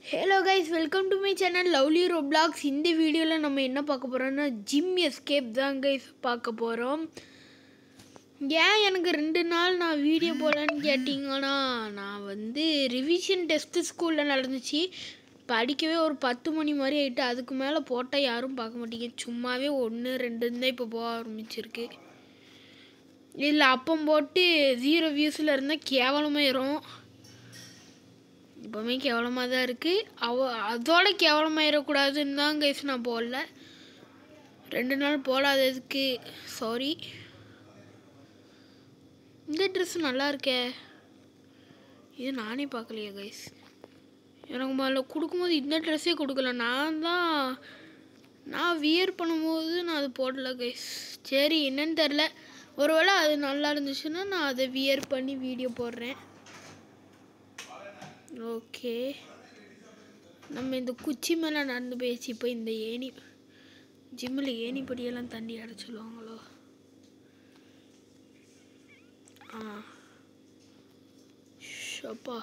Hello guys welcome to my channel lovely Roblox இந்த வீடியோவில் நம்ம என்ன பார்க்க போகிறோம்னா ஜிம் எஸ்கேப் தான் கைஸ் பார்க்க போகிறோம் ஏன் எனக்கு ரெண்டு நாள் நான் வீடியோ போடலன்னு கேட்டிங்கன்னா நான் வந்து ரிவிஷன் டெஸ்ட்டு ஸ்கூலில் நடந்துச்சு படிக்கவே ஒரு பத்து மணி மாதிரி ஆகிட்டு அதுக்கு மேலே போட்டால் யாரும் பார்க்க மாட்டீங்க சும்மாவே ஒன்று ரெண்டுன்னு தான் இப்போ போக ஆரம்பிச்சிருக்கு இல்லை அப்பம் போட்டு ஜீரோ வியூஸில் இருந்தால் கேவலமாயிரும் இப்போவுமே கேவலமாக தான் இருக்குது அவ அதோட கேவலமாயிடக்கூடாதுன்னு தான் கைஸ் நான் போடல ரெண்டு நாள் போடாததுக்கு சாரி இந்த ட்ரெஸ் நல்லா இருக்கே இது நானே பார்க்கலையே கைஸ் எனக்கு முதல்ல கொடுக்கும்போது இந்த ட்ரெஸ்ஸே கொடுக்கல நான் தான் நான் வியர் பண்ணும்போது நான் அது போடல கைஸ் சரி என்னன்னு தெரில ஒருவேளை அது நல்லா இருந்துச்சுன்னா நான் அதை வியர் பண்ணி வீடியோ போடுறேன் ஓகே நம்ம இந்த குச்சி மேலே நடந்து போயிடுச்சு இப்போ இந்த ஏணி ஜிம்மில் ஏணி படியெல்லாம் தண்டி அட சொல்லுவாங்களோ ஆ ஷப்பா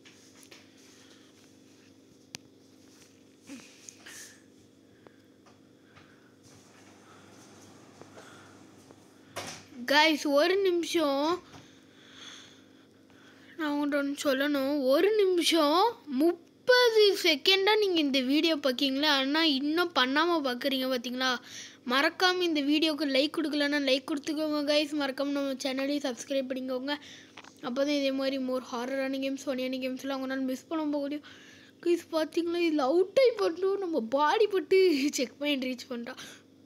கைஸ் ஒரு நிமிஷம் நான் உங்கள்கிட்ட ஒன்று சொல்லணும் ஒரு நிமிஷம் முப்பது செகண்டாக நீங்கள் இந்த வீடியோ பார்க்கீங்களா ஆனால் இன்னும் பண்ணாமல் பார்க்குறீங்க பார்த்தீங்களா மறக்காமல் இந்த வீடியோவுக்கு லைக் கொடுக்கலன்னா லைக் கொடுத்துக்கோங்க கைஸ் மறக்காமல் நம்ம சேனலையும் சப்ஸ்கிரைப் பண்ணிக்கோங்க அப்போ தான் இதே மாதிரி மோர் ஹாரரான கேம்ஸ் ஃபனியான கேம்ஸ்லாம் உங்களால் மிஸ் பண்ண போக முடியும் கைஸ் பார்த்தீங்களா இதில் அவுட் ஆகி பண்ணிட்டோம் நம்ம பாடி பட்டு செக் பாயிண்ட் ரீச் பண்ணிட்டோம்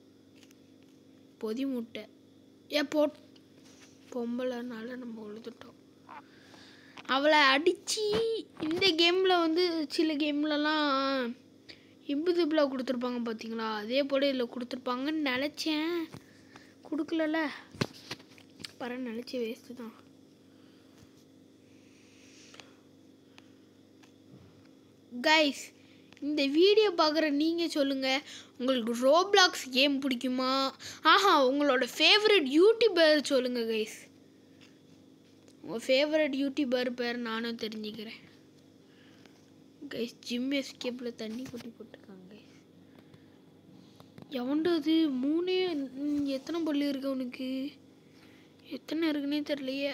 பொதி முட்டை ஏன் போட் பொம்பளைனால நம்ம உழுதுட்டோம் அவளை அடித்து இந்த கேமில் வந்து சில கேம்லலாம் இம்புதிபிளாக கொடுத்துருப்பாங்க பார்த்தீங்களா அதே போல் இதில் கொடுத்துருப்பாங்கன்னு நினச்சேன் கொடுக்கலல பர நினச்சி வேஸ்ட்டு தான் கைஸ் இந்த வீடியோ பார்க்குற நீங்கள் சொல்லுங்கள் உங்களுக்கு ரோப்ளாக்ஸ் கேம் பிடிக்குமா ஆஹா உங்களோட ஃபேவரட் யூடியூபர் சொல்லுங்கள் கைஸ் உங்கள் ஃபேவரட் யூடியூபர் பேர் நானும் தெரிஞ்சுக்கிறேன் கைஸ் ஜிம் எஸ்கேப்பில் தண்ணி கொட்டி போட்டிருக்காங்க கைஸ் எவன்டது மூணே ம், எத்தனை பல்லு இருக்கு அவனுக்கு எத்தனை இருக்குன்னே தெரியலையே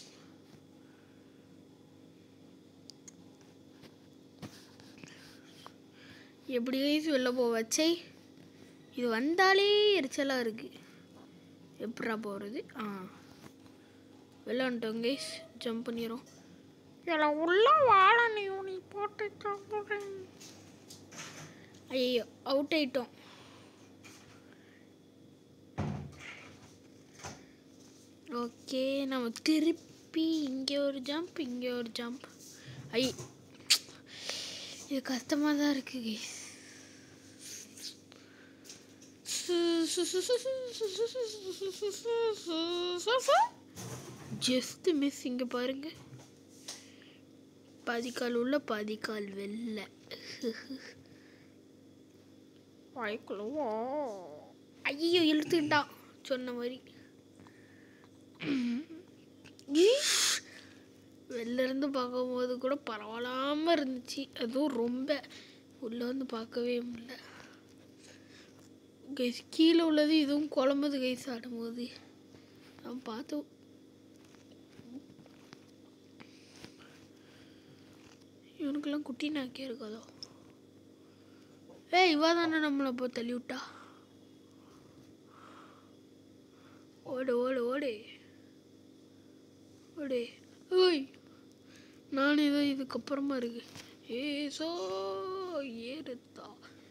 எப்படி கைஸ் வெளில போ வச்சை இது வந்தாலே எரிச்சலாக இருக்குது எப்படா போகிறது ஆ வெளில வந்துட்டோம் கைஸ் ஜம்ப் பண்ணிடுறோம் இதில் உள்ள வாழ நீ நீ போட்டு சாப்பிட்றேன் ஐயோ அவுட் ஆயிட்டோம் ஓகே நம்ம திருப்பி இங்கே ஒரு ஜம்ப் இங்கே ஒரு ஜம்ப் ஐ இது கஷ்டமாக தான் இருக்கு கைஸ் ஜஸ்ட் மிஸ் இங்கே பாருங்க பாதிக்கால் உள்ள பாதிக்கால் வெள்ள வாய்க்குள்ளவோ ஐயோ இழுத்துக்கிட்டான் சொன்ன மாதிரி ஈஷ். வெளில இருந்து பார்க்கும்போது கூட பரவாயில்லாம இருந்துச்சு அதுவும் ரொம்ப உள்ளே வந்து பார்க்கவே முடியல கைஸ் கீழே உள்ளது இதுவும் குழம்புது கைஸ் ஆடும்போது நான் பார்த்தோம் இவனுக்கெல்லாம் குட்டி நாக்கே இருக்காதோ ஏய் இவா தானே நம்மளை போ தள்ளி விட்டா ஓடு ஓடு ஓடு ஓடு ஓய் நான் ஏதோ இதுக்கப்புறமா இருக்கு ஏசோ ஏறுத்தா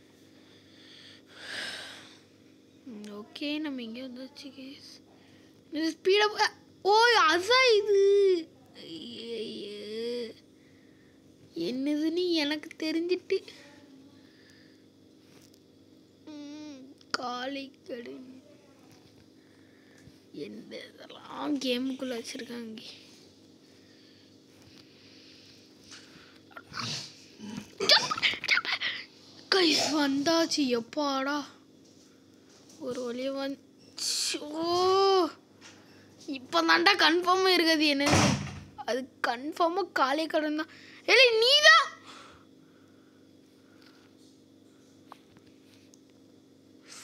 ஓகே நம்ம இங்கே வந்தாச்சு கேஸ் இது ஸ்பீடாக ஓய் அதான் இது ஐயையே. என்னதுன்னு எனக்கு தெரிஞ்சிட்டு ம், காளை கடை எந்த இதெல்லாம் கேமுக்குள்ளே வச்சுருக்காங்க கைஸ் வந்தாச்சு எப்பாடா ஒரு வழியாக வந்து ஓ இப்போ தாண்டா கன்ஃபார்மாக இருக்குது என்னது அது கன்ஃபார்மாக காலை கடன் தான் இல்லை நீ தான்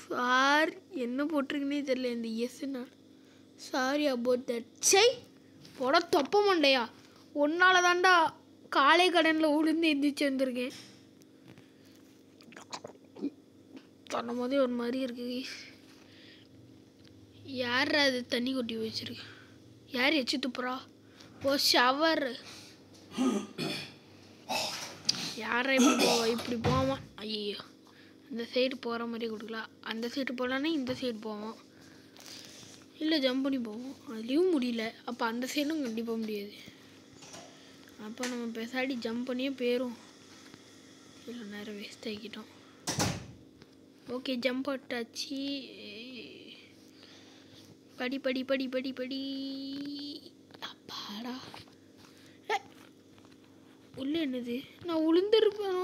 சார் என்ன போட்டிருக்குன்னே தெரியல இந்த எஸ்னா சாரி அபவுட் தட் சை போட தொப்ப மண்டையா ஒன்னால தாண்டா காலை கடனில் உளுந்து எந்திரிச்சு வந்திருக்கேன் சொன்ன போதே ஒரு மாதிரி இருக்கு யார் அது தண்ணி கொட்டி வச்சிருக்கு யார் எச்சு துப்புறா ஓ ஷவர் யாரை இப்படி போ இப்படி போவான் ஐயோ அந்த சைடு போகிற மாதிரி கொடுக்கலாம் அந்த சைடு போகலான்னா இந்த சைடு போவோம் இல்லை ஜம்ப் பண்ணி போவோம் அதுலேயும் முடியல அப்போ அந்த சைடும் கண்டிப்பாக முடியாது அப்போ நம்ம பெசாடி ஜம்ப் பண்ணியே போயிடும் இல்லை நேரம் வேஸ்ட் ஆக்கிட்டோம் ஓகே ஜம்ப் அட்டாச்சு படி படி படி படி படி அப்பாடா ஏ, உள்ள என்னது நான் உளுந்திருப்பேனோ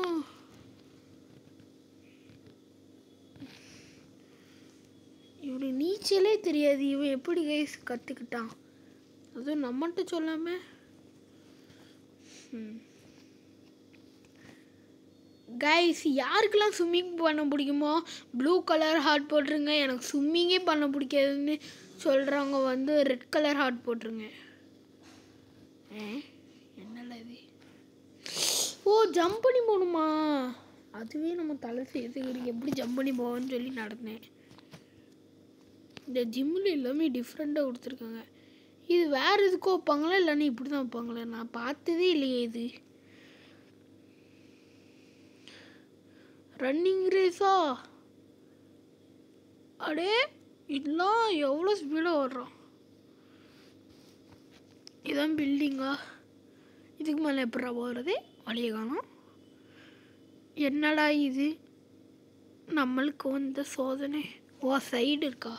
இவனுக்கு நீச்சலே தெரியாது இவன் எப்படி கைஸ் கற்றுக்கிட்டான் அதுவும் நம்மகிட்ட சொல்லாம கைஸ் யாருக்கெல்லாம் ஸ்விம்மிங் பண்ண பிடிக்குமோ ப்ளூ கலர் ஹார்ட் போட்டுருங்க எனக்கு ஸ்விம்மிங்கே பண்ண பிடிக்காதுன்னு சொல்கிறவங்க வந்து ரெட் கலர் ஹார்ட் போட்டுருங்க ஏ என்னல இது ஓ ஜம்ப் பண்ணி போகணுமா அதுவே நம்ம தலை சேர்த்துக்கிட்டு எப்படி ஜம்ப் பண்ணி போவோன்னு சொல்லி நடந்தேன் இந்த ஜிம்மில் எல்லாமே டிஃப்ரெண்ட்டாக கொடுத்துருக்காங்க இது வேறு எதுக்கோ வைப்பாங்களா இல்லைன்னா இப்படி தான் வைப்பாங்களா நான் பார்த்ததே இல்லையே இது ரன்னிங் ரேஸா அடே இதெல்லாம் எவ்வளோ ஸ்பீடாக ஓடுறோம் இதான் பில்டிங்கா இதுக்கு மேலே எப்படா போகிறது வழியை காணும் என்னடா இது நம்மளுக்கு வந்த சோதனை ஓ சைடு இருக்கா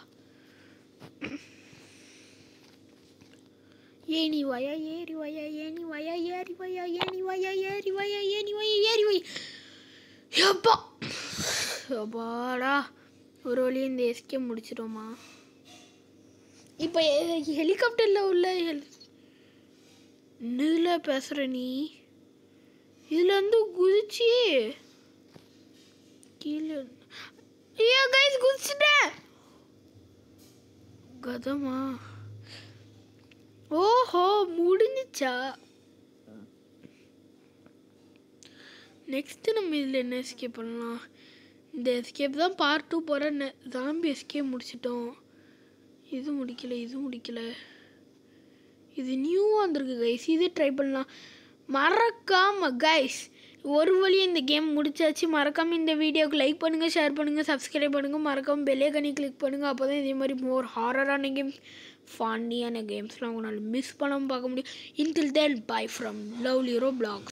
ஏனி வயா ஏறி வயா ஏனி வயா ஏறி வயா ஏனி வயா ஏறி வயா ஏனி வயா ஏறி வை எப்பா அப்பாடா ஒரு வழி இந்த எஸ்கே முடிச்சிட்டோமா இப்போ ஹெலிகாப்டரில் உள்ள ஹெல் இதில் பேசுகிற நீ இதில் வந்து குதிச்சு கீழே ஐயோ கைஸ் குதிச்சுட்டேன் கதமா ஓஹோ முடிஞ்சிச்சா நெக்ஸ்ட்டு நம்ம இதில் என்ன எஸ்கேப் பண்ணலாம் இந்த எஸ்கேப் தான் பார்ட் டூ போகிறேன் ஜாம்பி எஸ்கேப் முடிச்சிட்டோம் இது முடிக்கல இது முடிக்கல இது நியூவாக வந்திருக்கு கைஸ் இது ட்ரை பண்ணலாம் மறக்காம கைஸ் ஒரு வழி இந்த கேம் முடிச்சாச்சு மறக்காம இந்த வீடியோக்கு லைக் பண்ணுங்கள் ஷேர் பண்ணுங்கள் சப்ஸ்கிரைப் பண்ணுங்கள் மறக்காம பெல்லைக்கனி கிளிக் பண்ணுங்கள் அப்போ தான் இதே மாதிரி மோர் ஹாரரான கேம்ஸ் ஃபன்னியான கேம்ஸ்லாம் உங்களால் மிஸ் பண்ணாமல் பார்க்க முடியும் until then bye from lovely row blocks